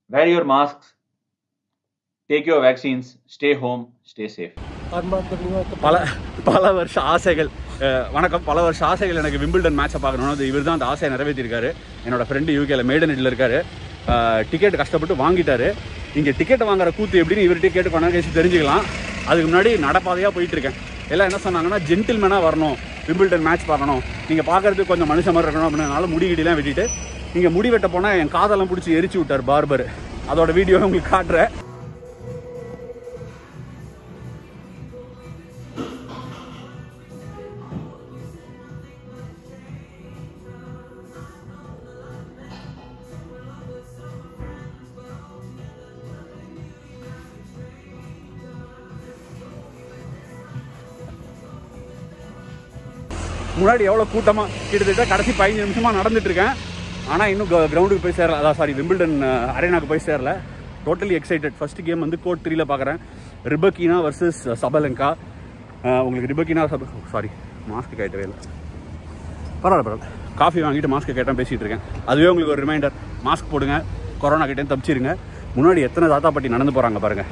wear your masks, take your vaccines, stay home, stay safe. பல பல வருஷ ஆசைகள் அஹ், வணக்கம் பல வருஷ ஆசைகள் எனக்கு விம்பிள்டன் மேட்சை பார்க்கணும் அது இவர் தான் அந்த ஆசையை நிறைவேற்றிருக்காரு என்னோட ஃப்ரெண்டு யூகேல மேடனில் இருக்காரு டிக்கெட் கஷ்டப்பட்டு வாங்கிட்டாரு இங்கே டிக்கெட் வாங்குற கூத்து எப்படின்னு இவர்கிட்ட கேட்டு பண்ண கேசி தெரிஞ்சுக்கலாம் அதுக்கு முன்னாடி நடப்பாதையாக போயிட்டு இருக்கேன் எல்லாம் என்ன சொன்னாங்கன்னா ஜென்டில்மேனாக வரணும் விம்பிள்டன் மேட்ச் பார்க்கணும் நீங்கள் பார்க்கறதுக்கு கொஞ்சம் மனுஷன் மாதிரி இருக்கணும் அப்படின்னால முடிகிடிலாம் வெட்டிட்டு இங்கே முடி வெட்ட போனால் என் காதெல்லாம் பிடிச்சி எரிச்சு விட்டார் பார்பர் அதோட வீடியோ உங்களுக்கு காட்டுறேன் முன்னாடி எவ்வளோ கூட்டமாக கிட்டத்தட்ட கடைசி பதினஞ்சு நிமிஷமாக நடந்துட்டு இருக்கேன் ஆனால் இன்னும் கிரவுண்டுக்கு போய் சேரல அதான் சாரி விம்பிள்டன் அரேனாக்கு போய் சேரல டோட்டலி எக்ஸைட்டட் ஃபர்ஸ்ட் கேம் வந்து கோட் த்ரீல பார்க்குறேன் ரிபக்கீனா வர்சஸ் சபலங்கா அஹ், உங்களுக்கு ரிபக்கீனா சப சாரி மாஸ்க் கேட்டவே இல்லை பரவாயில்ல பரவாயில்ல காஃபி வாங்கிட்டு மாஸ்க் கேட்டால் பேசிகிட்டு இருக்கேன் அதுவே உங்களுக்கு ஒரு ரிமைண்டர் மாஸ்க் போடுங்க கொரோனா கிட்டே தப்பிச்சிருங்க முன்னாடி எத்தனை தாத்தா பாட்டி நடந்து போகிறாங்க பாருங்கள்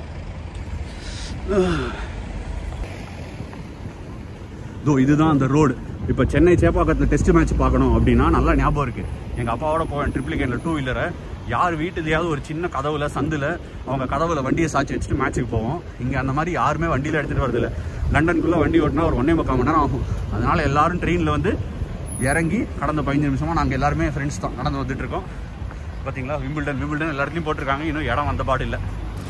தோ இதுதான் அந்த ரோடு இப்போ சென்னை சேப்பாக்கத்தில் டெஸ்ட் மேட்ச் பார்க்கணும் அப்படின்னா நல்லா ஞாபகம் இருக்கு எங்கள் அப்பாவோட போவேன் ட்ரிப்ளிகேட்டில் டூ வீலரை யார் வீட்டுலையாவது ஒரு சின்ன கதவுல சந்தில் அவங்க கதவுல வண்டியை சாச்சி வச்சுட்டு மேட்ச்சுக்கு போவோம் இங்கே அந்த மாதிரி யாருமே வண்டியில் எடுத்துகிட்டு வரதில்ல லண்டனுக்குள்ளே வண்டி ஓட்டினா ஒரு ஒன்றே முக்கால் மணி நேரம் ஆகும் அதனால எல்லாரும் ட்ரெயினில் வந்து இறங்கி கடந்த பதினஞ்சு நிமிஷமாக நாங்கள் எல்லாருமே ஃப்ரெண்ட்ஸ் தான் நடந்து வந்துட்டு இருக்கோம் பார்த்தீங்களா விம்பிள்டன் விம்பிள்டன் எல்லா இடத்துலையும் போட்டிருக்காங்க இன்னும் இடம் வந்த பாடு இல்லை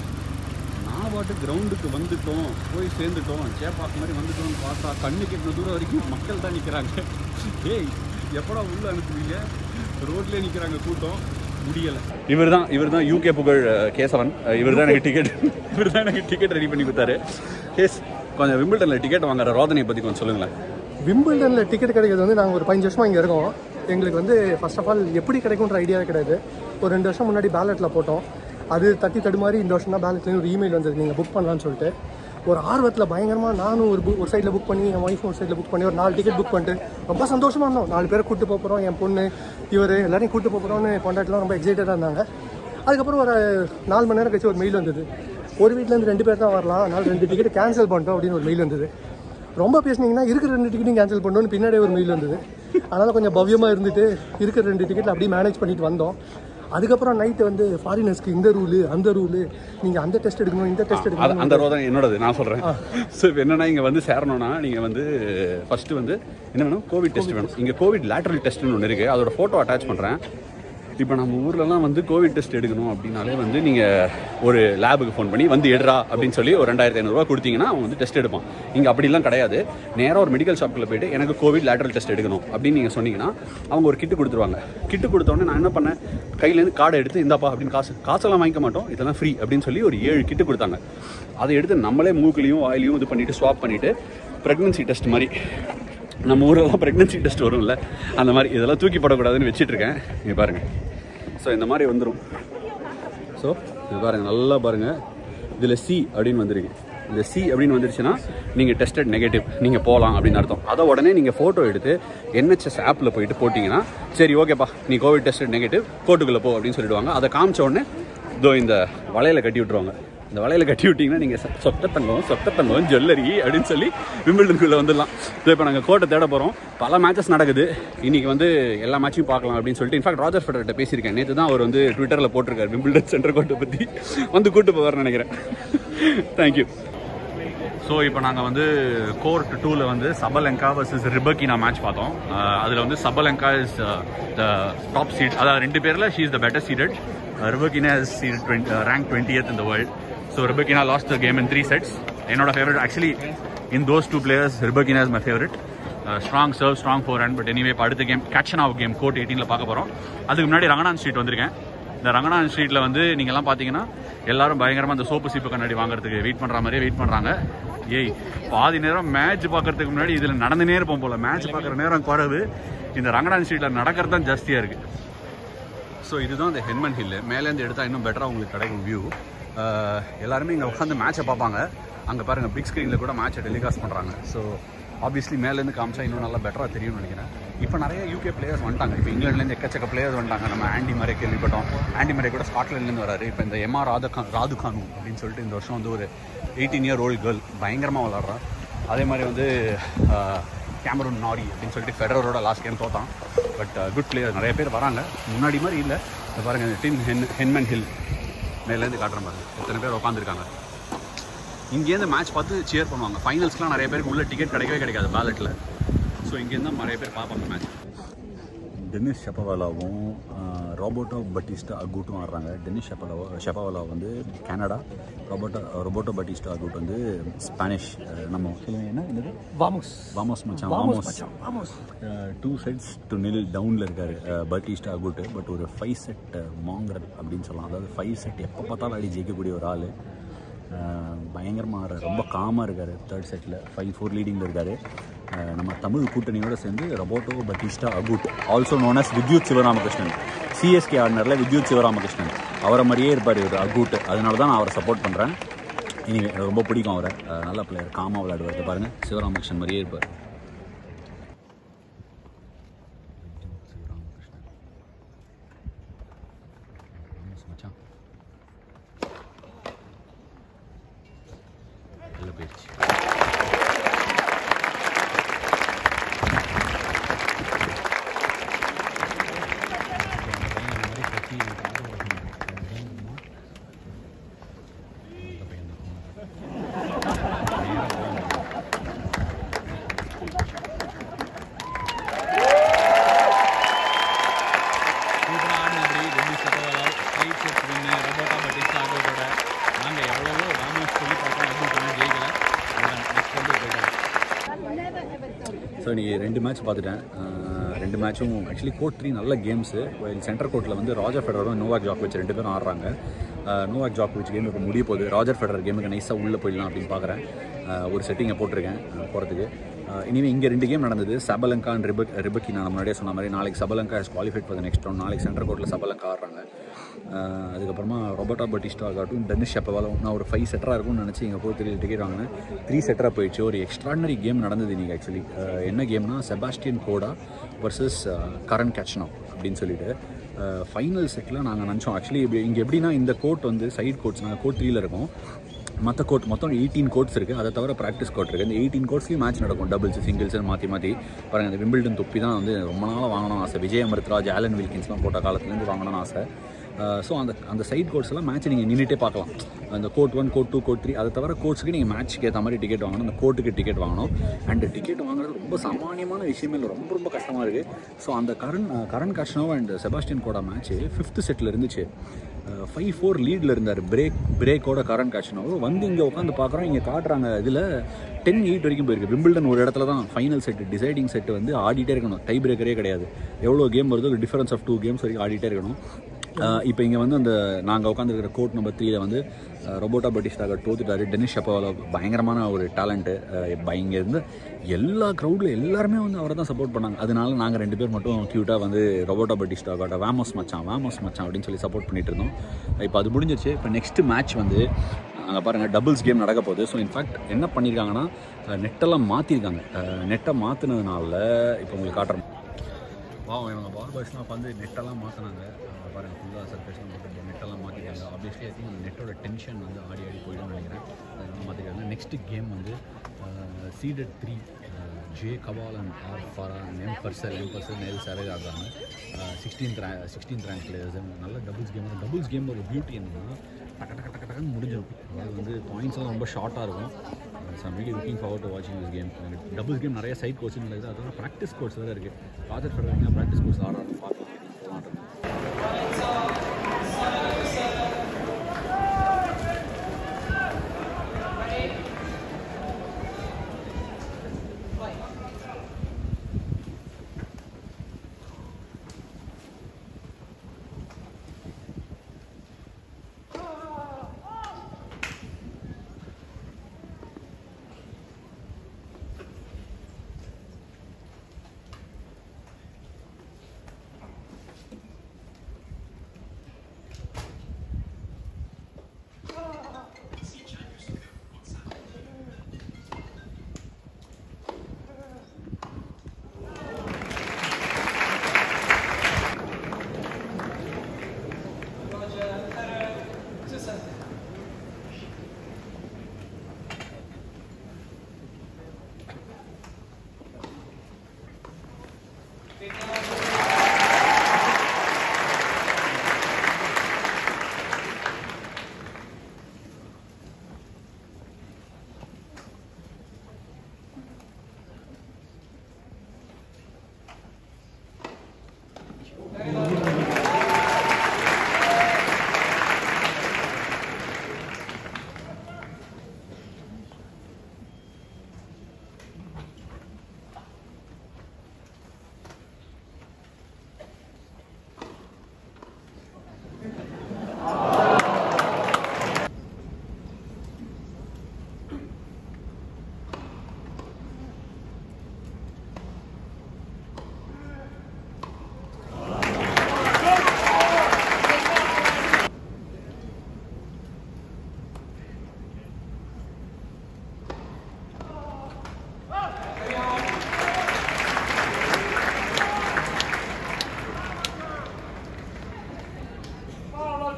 நான் பாட்டு கிரவுண்டுக்கு வந்துட்டோம் போய் சேர்ந்துட்டோம் சேப்பாக்கு மாதிரி வந்துட்டோம்னு பார்த்தா கண்ணு கெட்டின தூரம் வரைக்கும் மக்கள் தான் நிற்கிறாங்க ஏய் எப்படா உள்ள அனுப்புவீங்க ரோட்லேயே நிற்கிறாங்க கூட்டம் முடியலை இவர் தான் இவர் தான் யூகே புகழ் அஹ், கேசவன் இவர் தான் எனக்கு டிக்கெட் இவர் தான் எனக்கு டிக்கெட் ரெடி பண்ணி கொடுத்தாரு கேஸ் கொஞ்சம் விம்பிள்டனில் டிக்கெட் வாங்குற ரோதனையை பற்றி கொஞ்சம் சொல்லுங்களேன் விம்பிள்டனில் டிக்கெட் கிடைக்கிறது வந்து நாங்கள் ஒரு பதினஞ்சு வருஷமாக இங்கே இருக்கோம் எங்களுக்கு வந்து ஃபர்ஸ்ட் ஆஃப் ஆல் எப்படி கிடைக்கும்ன்ற ஐடியாவே கிடையாது ஒரு ரெண்டு வருஷம் முன்னாடி பேலட்டில் போட்டோம் அது தட்டி தடுமாறி இந்த வருஷம் தான் பேலட்லேருந்து ஒரு இமெயில் வந்தது நீங்கள் புக் பண்ணலான்னு சொல்லிட்டு ஒரு ஆர்வத்தில் பயங்கரமாக நானும் ஒரு book- ஒரு சைடில் புக் பண்ணி என் ஒய்ஃபும் ஒரு சைடில் புக் பண்ணி ஒரு நாலு டிக்கெட் புக் பண்ணிட்டு ரொம்ப சந்தோஷமாக இருந்தோம் நாலு பேரை கூட்டு போகிறோம் என் பொண்ணு இவர் எல்லாரையும் கூட்டு போகிறோம்னு கொண்டாட்டிலாம் ரொம்ப எக்ஸைட்டடாக இருந்தாங்க அதுக்கப்புறம் ஒரு நாலு மணி நேரம் கழிச்சு ஒரு மெயில் வந்தது ஒரு வீட்டிலேருந்து ரெண்டு பேர் தான் வரலாம் அதனால் ரெண்டு டிக்கெட் கேன்சல் பண்ணிட்டோம் அப்படின்னு ஒரு மெயில் வந்தது ரொம்ப பேசுனீங்கன்னா இருக்கிற ரெண்டு டிக்கெட்டையும் கேன்சல் பண்ணணும்னு பின்னாடியே ஒரு மெயில் வந்தது அதனால் கொஞ்சம் பவ்யமாக இருந்துட்டு இருக்கிற ரெண்டு டிக்கெட்டில் அப்படியே மேனேஜ் பண்ணிட்டு வந்தோம் அதுக்கப்புறம் நைட்டு வந்து ஃபாரினர்ஸ்க்கு இந்த ரூலு அந்த ரூலு நீங்கள் அந்த டெஸ்ட் எடுக்கணும் இந்த டெஸ்ட் அது எடுக்கணும் அந்த ரோதனை என்னோடது நான் சொல்கிறேன் ஸோ இப்போ என்னன்னா இங்கே வந்து சேரணும்னா நீங்கள் வந்து ஃபர்ஸ்ட் வந்து என்ன வேணும் கோவிட் டெஸ்ட் வேணும் இங்கே கோவிட் லேட்டரல் டெஸ்ட்னு ஒன்று இருக்குது அதோட ஃபோட்டோ அட்டாச் பண்ணுறேன் இப்போ நம்ம ஊர்லலாம் வந்து கோவிட் டெஸ்ட் எடுக்கணும் அப்படின்னாலே வந்து நீங்கள் ஒரு லேபுக்கு ஃபோன் பண்ணி வந்து எடுறா அப்படின்னு சொல்லி ஒரு ரெண்டாயிரத்தி ஐநூறுரூவா கொடுத்தீங்கன்னா அவன் வந்து டெஸ்ட் எடுப்பான் இங்கே அப்படிலாம் கிடையாது நேராக ஒரு மெடிக்கல் ஷாப்பில் போயிட்டு எனக்கு கோவிட் லேட்டரல் டெஸ்ட் எடுக்கணும் அப்படின்னு நீங்கள் சொன்னீங்கன்னா அவங்க ஒரு கிட்டு கொடுத்துருவாங்க கிட்டு கொடுத்தோடனே நான் என்ன பண்ணேன் கையிலேருந்து கார்டை எடுத்து இந்தாப்பா அப்படின்னு காசு காசெல்லாம் வாங்கிக்க மாட்டோம் இதெல்லாம் ஃப்ரீ அப்படின்னு சொல்லி ஒரு ஏழு கிட்டு கொடுத்தாங்க அதை எடுத்து நம்மளே மூக்குலையும் வாயிலையும் இது பண்ணிட்டு ஸ்வாப் பண்ணிட்டு ப்ரெக்னன்சி டெஸ்ட் மாதிரி நம்ம ஊரெல்லாம் ப்ரெக்னன்சி டெஸ்ட் வரும்ல அந்த மாதிரி இதெல்லாம் தூக்கி போடக்கூடாதுன்னு வச்சிட்டு இருக்கேன் இங்கே பாருங்கள் ஸோ இந்த மாதிரி வந்துடும் ஸோ இது பாருங்கள் நல்லா பாருங்கள் இதில் சி அப்படின்னு வந்திருக்கு இந்த சி அப்படின்னு வந்துருச்சுன்னா நீங்கள் டெஸ்டட் நெகட்டிவ் நீங்கள் போகலாம் அப்படின்னு அர்த்தம் அதை உடனே நீங்கள் ஃபோட்டோ எடுத்து என்ஹெச்எஸ் ஆப்பில் போயிட்டு போட்டிங்கன்னா சரி ஓகேப்பா நீ கோவிட் டெஸ்டட் நெகட்டிவ் கோர்ட்டுக்குள்ளே போ அப்படின்னு சொல்லிடுவாங்க அதை காமிச்ச உடனே இதோ இந்த வலையில கட்டி விட்டுருவாங்க இந்த வலையில கட்டி விட்டிங்கன்னா நீங்கள் சொத்த தங்கம் சொத்த தங்கம் ஜுவல்லரி அப்படின்னு சொல்லி விம்பிள்டனுக்குள்ளே வந்துடலாம் ஸோ இப்போ நாங்கள் கோட்டை தேட போகிறோம் பல மேட்சஸ் நடக்குது இன்னைக்கு வந்து எல்லா மேட்சையும் பார்க்கலாம் அப்படின்னு சொல்லிட்டு இன்ஃபேக்ட் ராஜர் ஃபெடர்கிட்ட பேசியிருக்கேன் நேற்று தான் அவர் வந்து ட்விட்டரில் போட்டிருக்காரு விம்பிள்டன் சென்டர் கோட்டை பற்றி வந்து கூட்டு போவார்னு நினைக்கிறேன் தேங்க்யூ ஸோ இப்போ நாங்கள் வந்து கோர்ட் டூவில் வந்து சபலங்கா வர்சஸ் ரிபக்கினா மேட்ச் பார்த்தோம் அதில் வந்து Sabalenka is the top seed அதாவது ரெண்டு பேரில் she is the better seeded Rybakina is seed twenty rank twentieth இந்த world so Rybakina lost the game in three sets என்னோட favourite actually in those two players Rybakina is my favourite strong serve strong for run but anyway இப்போ அடுத்த game Khachanov game court எயிட்டீனில் பார்க்க போகிறோம் அதுக்கு முன்னாடி Ranganath street வந்திருக்கேன் இந்த ரங்கநாதன் ஸ்ட்ரீட்டில் வந்து நீங்கள்லாம் பார்த்தீங்கன்னா எல்லாரும் பயங்கரமாக இந்த சோப்பு சீப்பு கண்ணாடி வாங்குறதுக்கு வெயிட் பண்ணுற மாதிரியே வெயிட் பண்ணுறாங்க ஏய் பாதி நேரம் மேட்ச் பார்க்கறதுக்கு முன்னாடி இதில் நடந்துனே இருப்போம் போல மேட்ச் பார்க்குற நேரம் குறைவு இந்த ரங்கநாதன் ஸ்ட்ரீட்டில் நடக்கிறது தான் ஜாஸ்தியாக இருக்குது ஸோ இதுதான் இந்த ஹென்மன் ஹில்லு மேலேருந்து எடுத்தால் இன்னும் பெட்டராக உங்களுக்கு கிடைக்கும் வியூ எல்லாருமே இங்கே உட்காந்து மேட்சை பார்ப்பாங்க அங்கே பாருங்கள் பிக் ஸ்க்ரீனில் கூட மேட்சை டெலிகாஸ்ட் பண்ணுறாங்க ஸோ ஆப்வியஸ்லி மேலேருந்து காமிச்சா இன்னும் நல்லா பெட்டராக தெரியும்னு நினைக்கிறேன் இப்போ நிறைய யூகே பிளேயர்ஸ் வந்துட்டாங்க இப்போ இங்கிலாந்துலேருந்து எக்கச்சக்க பிளேயர்ஸ் வந்துட்டாங்க நம்ம ஆண்டி மரே கேள்விப்பட்டோம் ஆண்டி மரே கூட ஸ்காட்லாண்ட்லேருந்து வராரு இப்போ இந்த எம்ஆர் ராதுகான் ராதுகானு அப்படின்னு சொல்லிட்டு இந்த வருஷம் வந்து ஒரு எயிட்டீன் இயர் ஓல்டு கேர்ள் பயங்கரமாக விளாட்றா அதே மாதிரி வந்து கேமரூன் நாரி அப்படின்னு சொல்லிட்டு ஃபெடரரோட லாஸ்ட் கேம் தோத்தான் பட் குட் பிளேயர் நிறைய பேர் வராங்க முன்னாடி மாதிரி இல்லை இப்போ பாருங்கள் டின் ஹென் ஹென்மன் ஹில் மேலேருந்து காட்டுற மாதிரி எத்தனை பேர் உட்காந்துருக்காங்க இங்கேருந்து மேட்ச் பார்த்து சியர் பண்ணுவாங்க ஃபைனல்ஸ்க்குலாம் நிறைய பேருக்கு உள்ள டிக்கெட் கிடைக்கவே கிடைக்காது பேலட்டில் ஸோ இங்கேருந்து தான் நிறைய பேர் பார்ப்பாங்க மேட்ச் டென்னிஸ் ஷெப்பவாலாவும் ரோபோட்டோ பட்டிஸ்டா அகூட்டும் ஆடுறாங்க டென்னிஸ் ஷெப்பவாலா ஷெப்பவாலா வந்து Canada Roberto Roberto Bautista Agut வந்து ஸ்பானிஷ் அஹ், நம்ம சொல்லுங்க என்ன என்னது வாமோஸ் வாமோஸ் மச்சான் வாமோஸ் வாமோஸ் மச்சான் வாமோஸ் டூ செட்ஸ் டு நில் டவுனில் இருக்கார் பட்டிஸ்டா அகூட்டு பட் ஒரு ஃபைவ் செட் மாங்கர் அப்படின்னு சொல்லலாம் அதாவது ஃபைவ் செட் எப்போ பார்த்தாலும் அடி ஜெயிக்கக்கூடிய ஒரு ஆள் பயங்கரமாக ஆடுறாரு ரொம்ப காமாக இருக்கார் தேர்ட் செட்டில் ஃபைவ் ஃபோர் லீடிங்கில் இருக்கார் நம்ம தமிழ் கூட்டணியோட சேர்ந்து Roberto Bautista Agut also known as Vidyut Sivaramakrishnan CSK ஆடினரில் வித்யுத் சிவராமகிருஷ்ணன் அவரை மாதிரியே இருப்பார் இவர் அகூட் அதனால தான் நான் அவரை சப்போர்ட் பண்ணுறேன் இனி எனக்கு ரொம்ப பிடிக்கும் அவரை அஹ், நல்ல பிளேயர் காமாக விளையாடுவார் பாருங்கள் சிவராமகிருஷ்ணன் மாதிரியே இருப்பார் சிவராமகிருஷ்ணன் ராமஸ் மச்சான் நல்ல பயிற்சி சூப்பராக ஆடினபடி ரெண்டு சட்டவெல்லாம் ஸ்ட்ரைட் செட் வின்னு ரொபோட்டா பட்டிஸ்டா ஆகோட நாங்கள் எவ்வளவோ ராமோஸ் சொல்லி பார்த்தோம் அதுவும் பண்ண ஜெயிக்கல நெக்ஸ்ட் வந்து போயிட்டாங்க ஸோ இன்றைக்கி ரெண்டு மேட்ச் பார்த்துட்டேன் அஹ் ரெண்டு மேட்சும் ஆக்சுவலி கோர்ட் த்ரீ நல்ல கேம்ஸு சென்டர் கோர்ட்டில் வந்து ராஜர் ஃபெடரும் நோவாக் ஜாக்விச் ரெண்டு பேரும் ஆடுறாங்க அஹ் நோவாக் ஜாக்விச் கேம் இப்போ முடிய போகுது ராஜர் ஃபெடரர் கேமுக்கு நைஸாக உள்ளே போயிடலாம் அப்படின்னு பார்க்குறேன் அஹ் ஒரு செட்டிங்கை போட்டிருக்கேன் அஹ் போகிறதுக்கு இனிமேல் இங்கே ரெண்டு கேம் நடந்தது சபலங்கா அண்ட் ரிபக் ரிபக்கி நான் முன்னாடியே சொன்ன மாதிரி நாளைக்கு Sabalenka has qualified for next round நாளைக்கு சென்டர் கோர்ட்டில் சபலங்கா ஆடுறாங்க அஹ் அதுக்கப்புறமா ரொபோட்டா பட்டிஸ்டா ஆகட்டும் டென்னிஸ் ஷெப்பவாலும் நான் ஒரு ஃபைவ் செட்டராக இருக்கும்னு நினச்சி இங்கே போய் தெரியல டிக்கெட் வாங்கினேன் த்ரீ செட்டராக போயிடுச்சு ஒரு எக்ஸ்ட்ராடினரி கேம் நடந்தது இன்றைக்கி ஆக்சுவலி என்ன கேம்னா செபாஸ்டியன் கோடா வர்சஸ் கரண் கேட்ச்னோ அப்படின்னு சொல்லிட்டு ஃபைனல் செட்டில் நாங்கள் நினச்சோம் ஆக்சுவலி இப்படி இங்கே எப்படின்னா இந்த கோர்ட் வந்து சைட் கோர்ட்ஸ் நாங்கள் கோர்ட் த்ரீல இருக்கோம் மற்ற கோர்ட் மொத்தம் எயிட்டீன் கோர்ட்ஸ் இருக்குது அதை தவிர ப்ராக்டிஸ் கோர்ட் இருக்குது இந்த எயிட்டீன் கோர்ட்ஸ்லையும் மேட்ச் நடக்கும் டபுள்ஸ் சிங்கிள்ஸ் மாற்றி மாற்றி பாருங்கள் இந்த விம்பிள்டன் தொப்பி தான் வந்து ரொம்ப நாளாக வாங்கணும்னு ஆசை விஜய் அமிர்த்ராஜ் ஆலன் வில்கின்ஸ்லாம் போட்ட காலத்துலேருந்து வாங்கணும்னு ஆசை ஸோ அந்த அந்த சைட் கோர்ட்ஸ் எல்லாம் மேட்ச் நீங்கள் நின்றுட்டே பார்க்கலாம் அந்த court one court two court three அதை தவிர கோர்ட்ஸ்க்கு நீங்கள் மேட்ச்க்கு ஏற்ற மாதிரி டிக்கெட் வாங்கணும் அந்த கோர்ட்டுக்கு டிக்கெட் வாங்கணும் அண்ட் டிக்கெட் வாங்குறது ரொம்ப சாமானியமான விஷயமே இல்லை ரொம்ப ரொம்ப கஷ்டமாக இருக்குது ஸோ அந்த Karen Karen Khachanov and Sebastian Korda match fifth செட்டில் இருந்துச்சு ஃபைவ் ஃபோர் லீடில் இருந்தார் பிரேக் பிரேக்கோட கரண் காட்சினோ வந்து இங்கே உட்காந்து பார்க்குறோம் இங்கே காட்டுறாங்க இதில் டென் எயிட் வரைக்கும் போயிருக்கு விம்பிள்டன் ஒரு இடத்துல தான் ஃபைனல் செட்டு டிசைடிங் செட்டு வந்து ஆடிட்டே இருக்கணும் டை பிரேக்கரே கிடையாது எவ்வளோ கேம் வருதோ ஒரு டிஃபரன்ஸ் ஆஃப் டூ கேம்ஸ் வரைக்கும் ஆடிட்டே இருக்கணும் இப்போ இங்கே வந்து அந்த நாங்கள் உட்காந்துருக்கிற கோர்ட் நம்பர் த்ரீல வந்து ரொபோட்டா பட்டிஸ்டாக தோத்துட்டாரு டெனிஷ் ஷப்பாவில் பயங்கரமான ஒரு டேலண்ட்டு இங்கே இருந்து எல்லா க்ரௌடில் எல்லாருமே வந்து அவரை தான் சப்போர்ட் பண்ணாங்க அதனால நாங்கள் ரெண்டு பேர் மட்டும் க்யூட்டாக வந்து ரொபோட்டா பட்டிஸ்டாகோட வேமோஸ் மச்சான் வேமோஸ் மச்சான் அப்படின்னு சொல்லி சப்போர்ட் பண்ணிட்டு இருந்தோம் இப்போ அது முடிஞ்சிருச்சு இப்போ நெக்ஸ்ட் மேட்ச் வந்து அங்கே பாருங்கள் டபுள்ஸ் கேம் நடக்க போகுது ஸோ இன்ஃபேக்ட் என்ன பண்ணியிருக்காங்கன்னா நெட்டெல்லாம் மாற்றிருக்காங்க நெட்டை மாற்றினதுனால இப்போ உங்களுக்கு காட்டுறோம் வா இவங்க பால் பாய்ஸ்லாம் வந்து நெட்டெல்லாம் மாற்றினாங்க பாருங்கள் ஃபுல்லாக சர்ஃபேஸ்லாம் போட்டு நெட்டெல்லாம் மாற்றிருக்காங்க ஆப்வியஸ்லி ஐ திங்க் அந்த நெட்டோட டென்ஷன் வந்து ஆடி ஆடி போயிடும்னு நினைக்கிறேன் அதெல்லாம் மாற்றிருக்காங்க நெக்ஸ்ட் கேம் வந்து seeded three J Cabal and R Farah M Purcell M Purcell நெல் சரேஜ் ஆடுறாங்க சிக்ஸ்டீன்த் ரே சிக்ஸ்டீன்த் ரேங்க் பிளேயர்ஸ் நல்ல டபுள்ஸ் கேம் டபுள்ஸ் கேம் ஒரு பியூட்டி என்னன்னா டக்கு டக்கு டக்கு டக்குன்னு முடிஞ்சிடும் அதாவது வந்து பாயிண்ட்ஸ் எல்லாம் ரொம்ப ஷார்ட்டாக இருக்கும் so I'm really looking forward to வாட்சிங் திஸ் கேம் டபுள்ஸ் கேம் நிறைய சைட் கோச்சிங் நடக்குது அதோட ப்ராக்டிஸ் கோர்ஸ் வேறு இருக்குது ராஜர் ஃபெடரர் ப்ராக்டிஸ் கோர்ஸ் ஆடுறாங்க பார்க்கலாம் போகலான்ட்டு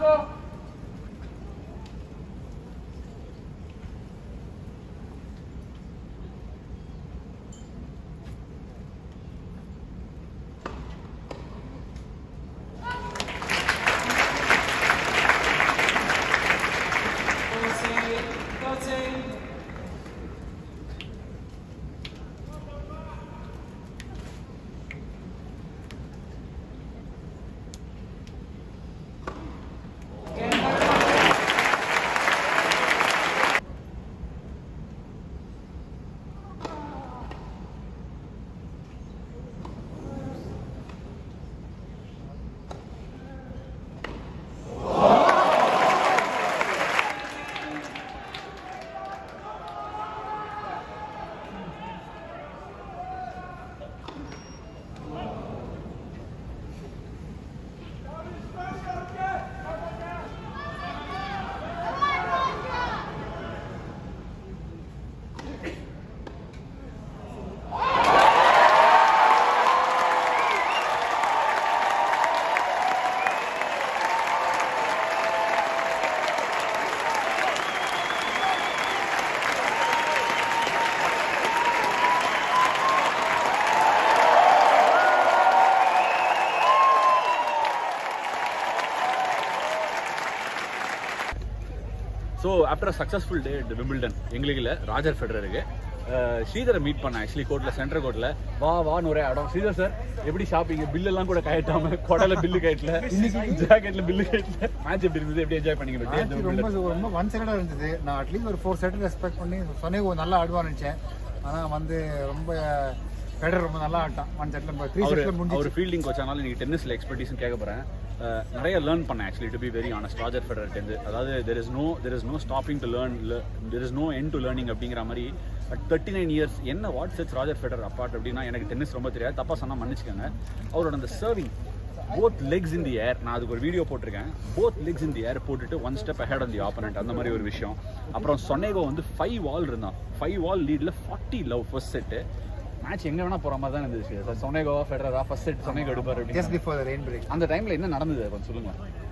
so after a successful day at Wimbledon எங்களுக்கு இல்லை ராஜர் ஃபெடரருக்கு ஸ்ரீதரை மீட் பண்ணேன் ஆக்சுவலி கோர்ட்டில் சென்ட்ரல் கோர்ட்டில் வா வான்னு ஒரே இடம் ஸ்ரீதர் சார் எப்படி ஷாப்பிங் பில் எல்லாம் கூட கயட்டாம கொடையில பில்லு கயட்டல ஜாக்கெட்ல பில்லு கயட்டல மேட்ச் எப்படி இருந்தது எப்படி என்ஜாய் பண்ணீங்க மேட்ச் டே ரொம்ப ரொம்ப ஒன் சைடாக இருந்தது நான் அட்லீஸ்ட் ஒரு ஃபோர் செட் ரெஸ்பெக்ட் பண்ணி சொன்னே நல்லா ஆடுவான்னு நினச்சேன் ஆனால் வந்து ரொம்ப ஃபெடர் ரொம்ப நல்லா ஆட்டான் ஒன் செட்டில் த்ரீ அவர் செட்டில் முடிஞ்சு அவர் ஃபீல்டிங் கோச்சானால இன்னைக்கு டென்னிஸ்ல எக்ஸ்பர்டீஸ் கேட்க போறேன் அஹ், நிறைய லேர்ன் பண்ணேன் actually to be very honest Roger ஃபெடரர்ட்டேருந்து அதாவது there is no there is no stopping to learn there is no end to learning அப்படிங்கிற மாதிரி அட் தேர்ட்டி நைன் இயர்ஸ் என்ன what sets Roger Federer apart அப்படின்னா எனக்கு tennis ரொம்ப தெரியாது தப்பா சொன்னா மன்னிச்சுக்கோங்க அவரோட அந்த serving both legs in the air நான் அதுக்கு ஒரு வீடியோ போட்டிருக்கேன் both legs in the air போட்டுட்டு one step ahead on the opponent அந்த மாதிரி ஒரு விஷயம் அப்புறம் சொன்னேகோ வந்து ஃபைவ் வால் இருந்தான் ஃபைவ் வால் லீட்ல forty love first set match எங்க வேணா போற மாதிரி தான் இருந்துச்சு சார் சொனேகோவா ஃபெடரரா ஃபர்ஸ்ட் செட் சொனேகோ எடுப்பார் ஜஸ்ட் அப்படின்னு பிஃபோர் த ரெயின் பிரேக் அந்த டைம்ல என்ன நடந்தது கொஞ்சம் சொல்லுங்க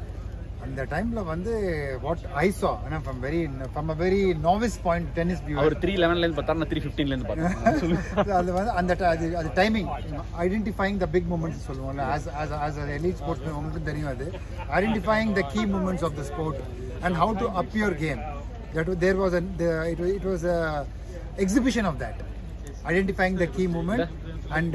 அந்த டைமில் வந்து வாட் ஐ சா ஏன்னா from very from a very novice point tennis view அவர் த்ரீ லெவன்ல இருந்து பார்த்தா நான் த்ரீ ஃபிஃப்டீன்ல இருந்து பார்த்தேன் சொல்லுங்க அது வந்து அந்த ti- அது அது timing identifying the big moments சொல்லுவோம்ல as as as a elite sports உங்களுக்கு தெரியும் அது identifying the key moments of the sport and how to up your game that there was it it was exhibition of that identifying the key moment and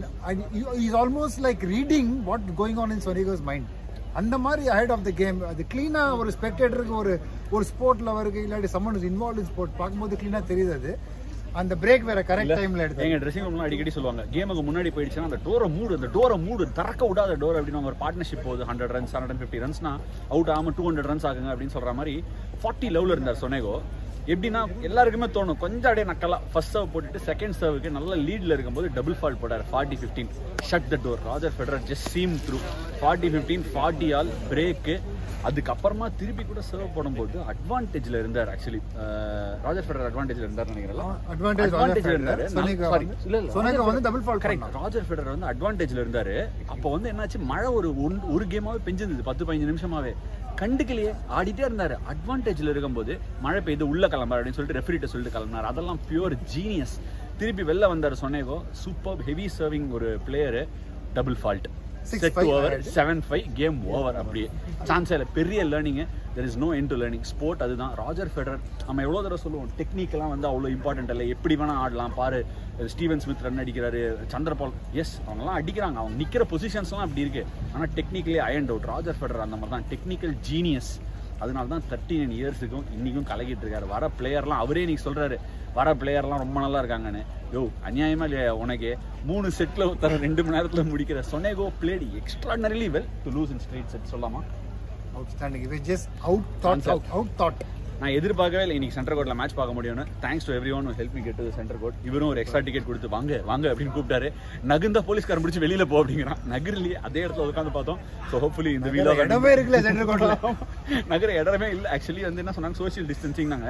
is almost like reading what going on in Sonego's mind அந்த மாதிரி head of the game அது க்ளீனாக ஒரு ஸ்பெக்டேட்டருக்கு ஒரு ஒரு sport லவருக்கு இல்லாட்டி someone is involve in sport பார்க்கும்போது க்ளீனாக தெரியுது அது அந்த பிரேக் வேற கரெக்ட் டைம்ல எடுத்து எங்க ட்ரெஸ்ஸிங் ரூம்ல அடிக்கடி சொல்லுவாங்க கேமுக்கு முன்னாடி போயிடுச்சுன்னா அந்த டோரை மூடு அந்த டோரை மூடு திறக்க விடாத டோர் அப்படின்னு ஒரு பார்ட்னர்ஷிப் போகுது ஹண்ட்ரட் ரன்ஸ் ஹண்ட்ரட் ஃபிஃப்டி ரன்ஸ்னா அவுட் ஆகாம டூ ஹண்ட்ரட் ரன்ஸ் ஆகுங்க அப்படின்னு சொல்ற மாதிரி ஃபார்ட்டி லெவலில் இருந்தார் சொனேகோ எப்படின்னா எல்லாருக்குமே தோணும் கொஞ்சம் அப்படியே நக்கலா ஃபர்ஸ்ட் சர்வ் போட்டுட்டு செகண்ட் சர்வுக்கு நல்ல லீட்ல இருக்கும்போது டபுள் ஃபால் போட்டார் forty fifteen shut the door Roger Federer just seem through forty fifteen forty all break அதுக்கப்புறமா திருப்பி கூட சர்வ் போடும்போது அட்வான்டேஜ்ல இருந்தார் ஆக்சுவலி ராஜர் ஃபெடரர் அட்வான்டேஜ்ல இருந்தார் நினைக்கிறேன் Advantage Advantage ல ராஜர் இருந்தாரு. ஃபெடரர். Sonego Sorry. வந்து- இல்ல, இல்ல. சொனேகா ராஜர் வந்து double fault correct. பண்ணான். ராஜர் ஃபெடரர் வந்து அட்வான்டேஜ்ல இருந்தாரு அப்போ வந்து என்னாச்சு மழை ஒரு ஒன்- ஒரு கேமாவே பெஞ்சிருந்தது பத்து பதினஞ்சு நிமிஷமாவே கண்டுக்கலையே ஆடிட்டே இருந்தாரு அட்வான்டேஜ்ல இருக்கும்போது மழை பெய்து உள்ள கிளம்பாரு அப்படின்னு சொல்லிட்டு ரெஃப்ரிட்ட சொல்லிட்டு கிளம்பினார் அதெல்லாம் பியூர் ஜீனியஸ் திருப்பி வெளில வந்தாரு சொன்னேகோ சூப்பர் ஹெவி சர்விங் ஒரு player double fault Six set five over ஆயிடுச்சு. செவன் ஃபைவ் கேம் ஓவர் அப்படியே சான்ஸ் இல்லை பெரிய learning there is no end to learning sport அதுதான் ராஜர் ஃபெடரர் நம்ம எவ்வளோ தடவை சொல்லுவோம் டெக்னிக்கெல்லாம் வந்து அவ்வளோ இம்பார்ட்டன்ட் இல்லை எப்படி வேணால் ஆடலாம் பாரு ஸ்டீவன் ஸ்மித் ரன் அடிக்கிறாரு சந்திரபால் எஸ் அவங்கலாம் அடிக்கிறாங்க அவங்க நிற்கிற பொசிஷன்ஸ்லாம் அப்படி இருக்கு ஆனால் technically iron out Roger Federer அந்த மாதிரி தான் டெக்னிக்கல் ஜீனியஸ் அதனால தான் தேர்ட்டி நைன் இயர்ஸுக்கும் இன்றைக்கும் கலக்கிட்டு இருக்காரு வர பிளேயர்லாம் அவரே நீ சொல்கிறாரு வர பிளேயர்லாம் ரொம்ப நல்லா இருக்காங்கன்னு யோ அநியாயமா இல்லையா உனக்கு மூணு செட்டில் ஒருத்தர ரெண்டு மணி நேரத்தில் முடிக்கிற Sonego played extraordinarily well to lose in straight set சொல்லாமா அவுட்ஸ்டாண்டிங் இது just out thought Concept. Out thought நான் எதிர்பார்க்கவே இல்லை இன்னைக்கு சென்டர் கோர்ட்ல மேட்ச் பார்க்க முடியும்னு thanks to everyone help me get to centre court இவரும் ஒரு எக்ஸ்ட்ரா டிக்கெட் கொடுத்து வாங்க வாங்க அப்படின்னு கூப்பிட்டாரு நகுந்த போலீஸ்காரன் பிடிச்சி வெளியில போ அப்படிங்கிறான் நகர்லயே அதே இடத்துல உட்காந்து பார்த்தோம் ஸோ ஹோப்ஃபுல்லி இந்த வீடியோ இடமே இருக்குல்ல சென்ட்ரல் கோர்ட்ல நகர இடமே இல்லை ஆக்சுவலி வந்து என்ன சொன்னாங்க சோஷியல் டிஸ்டன்சிங் நாங்க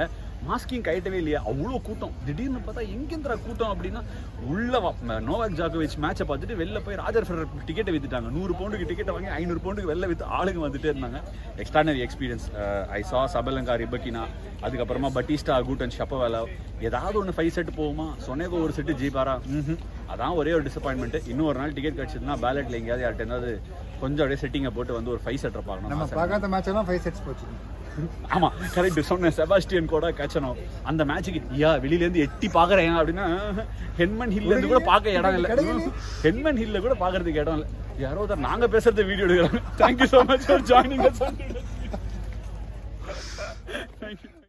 மாஸ்கிங் கைட்டவே இல்லையா அவ்வளோ கூட்டம் திடீர்னு பார்த்தா எங்கேந்திரா கூட்டம் அப்படின்னா உள்ள வ- நோவாக் ஜாக்கோவிச் மேட்சை பார்த்துட்டு வெளில போய் ராஜர் ஃபெடரர் டிக்கெட்டை வித்துட்டாங்க நூறு பவுண்டுக்கு டிக்கெட்டை வாங்கி ஐநூறு பவுண்டுக்கு வெளில வித்து ஆளுங்க வந்துட்டே இருந்தாங்க எக்ஸ்ட்ரானரி எக்ஸ்பீரியன்ஸ் ஐ சா சபலங்கா ரிபக்கினா அதுக்கப்புறமா பட்டிஸ்டா அகூட்டன் ஷப்பவேலா ஏதாவது ஒன்று ஃபைவ் செட் போகுமா சொன்னேகோ ஒரு செட்டு ஜீபாரா ம்ஹும். அதான் ஒரே ஒரு டிசப்பாயின்மெண்ட் இன்னும் ஒரு நாள் டிக்கெட் கிடச்சதுன்னா பேலட்ல எங்கேயாவது யார்ட்ட ஏதாவது கொஞ்சம் அப்படியே செட்டிங்கை போட்டு வந்து ஒரு ஃபைவ் செட்டர் பார்க்கணும் நம்ம ஆசை. பார்க்காத மேட்ச் எல்லாம் ஃபைவ் செட்ஸ் போச்சு ஆமா கரெக்ட் சொன்னேன் செபாஸ்டியன் கூட கச்சனும் அந்த மேட்சுக்கு யா வெளியில இருந்து எட்டி பாக்குறேன் அப்படின்னா ஹென்மன் ஹில்ல இருந்து கூட பார்க்க இடம் இல்ல ஹென்மன் ஹில்ல கூட பாக்குறதுக்கு இடம் இல்ல யாரோ ஒருத்தர் நாங்க பேசுறது வீடியோ எடுக்கிறாங்க thank you so much for joining us thank you